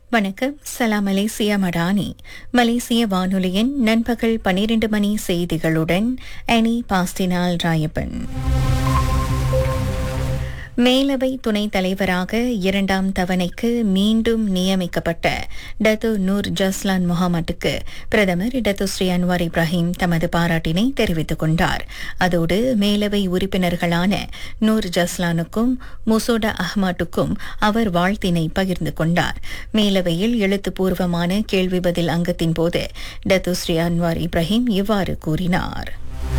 வணக்கம் சலாம் மலேசியா மடானி மலேசிய வானொலியின் நண்பகல் பனிரெண்டு மணி செய்திகளுடன் அனி பாஸ்டினால் ராயப்பன் மேலவை துணைத் தலைவராக இரண்டாம் தவணைக்கு மீண்டும் நியமிக்கப்பட்ட டத்து நூர் ஜஸ்லான் முகமட்டுக்கு பிரதமர் டத்து ஸ்ரீ அன்வார் இப்ராஹிம் தமது பாராட்டினை தெரிவித்துக் கொண்டார் அதோடு மேலவை உறுப்பினர்களான நூர் ஜஸ்லானுக்கும் முசோடா அஹ்மட்டுக்கும் அவர் வாழ்த்தினை பகிர்ந்து கொண்டார் மேலவையில் எழுத்துப்பூர்வமான கேள்வி பதில் அங்கத்தின் போது டத்து ஸ்ரீ அன்வார் இப்ராஹிம் இவ்வாறு கூறினார்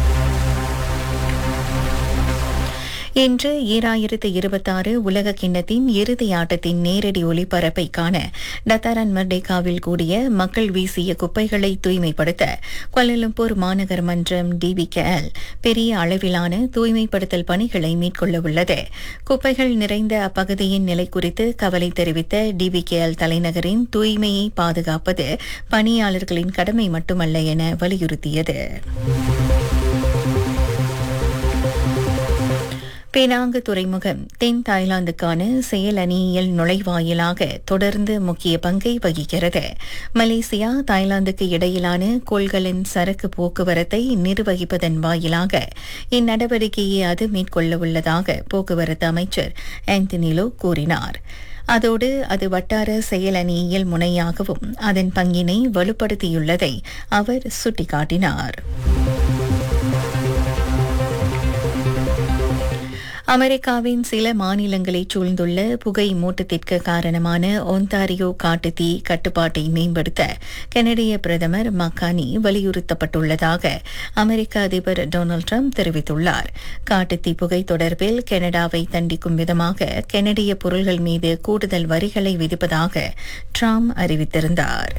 இன்று ஈராயிரத்து இருபத்தாறு உலக கிண்ணத்தின் இறுதி ஆட்டத்தின் நேரடி ஒளிபரப்பை காண டத்தாரன் மர்டேகாவில் கூடிய மக்கள் வீசிய குப்பைகளை தூய்மைப்படுத்த கோலாலம்பூர் மாநகர் மன்றம் டிபிகேஎல் பெரிய அளவிலான தூய்மைப்படுத்தல் பணிகளை மேற்கொள்ள உள்ளது குப்பைகள் நிறைந்த அப்பகுதியின் நிலை குறித்து கவலை தெரிவித்த டிபிகேஎல் தலைநகரின் தூய்மையை பாதுகாப்பது பணியாளர்களின் கடமை மட்டுமல்ல என வலியுறுத்தியது பேனாங்கு துறைமுகம் தென் தாய்லாந்துக்கான செயல் அணியியல் நுழைவாயிலாக தொடர்ந்து முக்கிய பங்கை வகிக்கிறது மலேசியா தாய்லாந்துக்கு இடையிலான கோள்களின் சரக்கு போக்குவரத்தை நிர்வகிப்பதன் வாயிலாக இந்நடவடிக்கையை அது மேற்கொள்ள உள்ளதாக போக்குவரத்து அமைச்சர் ஆந்தனிலோ கூறினார் அதோடு அது வட்டார செயலணியியல் முனையாகவும் அதன் பங்கினை வலுப்படுத்தியுள்ளதை அவர் சுட்டிக்காட்டினார் அமெரிக்காவின் சில மாநிலங்களை சூழ்ந்துள்ள புகை மூட்டத்திற்கு காரணமான ஒன்டாரியோ காட்டுத்தீ கட்டுப்பாட்டை மேம்படுத்த கனடிய பிரதமர் மக்கானி வலியுறுத்தப்பட்டுள்ளதாக அமெரிக்க அதிபர் டொனால்டு ட்ரம்ப் தெரிவித்துள்ளார் காட்டுத்தீ புகை தொடர்பில் கனடாவை தண்டிக்கும் விதமாக கனடிய பொருள்கள் மீது கூடுதல் வரிகளை விதிப்பதாக ட்ரம்ப் அறிவித்திருந்தார்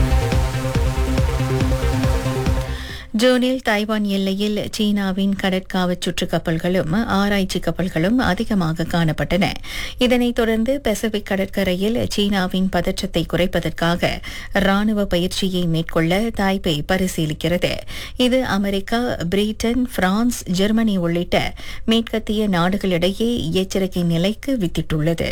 ஜூனில் தைவான் எல்லையில் சீனாவின் கடற்காவற் சுற்று கப்பல்களும் ஆராய்ச்சி கப்பல்களும் அதிகமாக காணப்பட்டன இதனைத் தொடர்ந்து பசிபிக் கடற்கரையில் சீனாவின் பதற்றத்தை குறைப்பதற்காக ராணுவ பயிற்சியை மேற்கொள்ள தாய்பே பரிசீலிக்கிறது இது அமெரிக்கா பிரிட்டன் பிரான்ஸ் ஜெர்மனி உள்ளிட்ட மேற்கத்திய நாடுகளிடையே எச்சரிக்கை நிலைக்கு வித்திட்டுள்ளது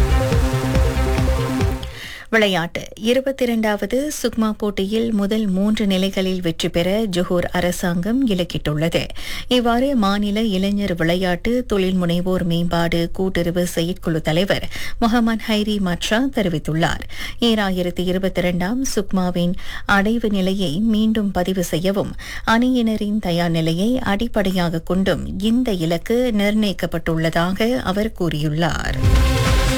விளையாட்டு இருபத்தி இரண்டாவது சுக்மா போட்டியில் முதல் மூன்று நிலைகளில் வெற்றி பெற ஜொஹூர் அரசாங்கம் இலக்கிட்டுள்ளது இவ்வாறு மாநில இளைஞர் விளையாட்டு தொழில் முனைவோர் மேம்பாடு கூட்டுறவு செயற்குழு தலைவர் முகமது ஹைரி மட்ரா தெரிவித்துள்ளார் ஈராயிரத்தி இருபத்தி இரண்டாம் சுக்மாவின் அடைவு நிலையை மீண்டும் பதிவு செய்யவும் அணியினரின் தயார் நிலையை அடிப்படையாக கொண்டும் இந்த இலக்கு நிர்ணயிக்கப்பட்டுள்ளதாக அவர் கூறியுள்ளார்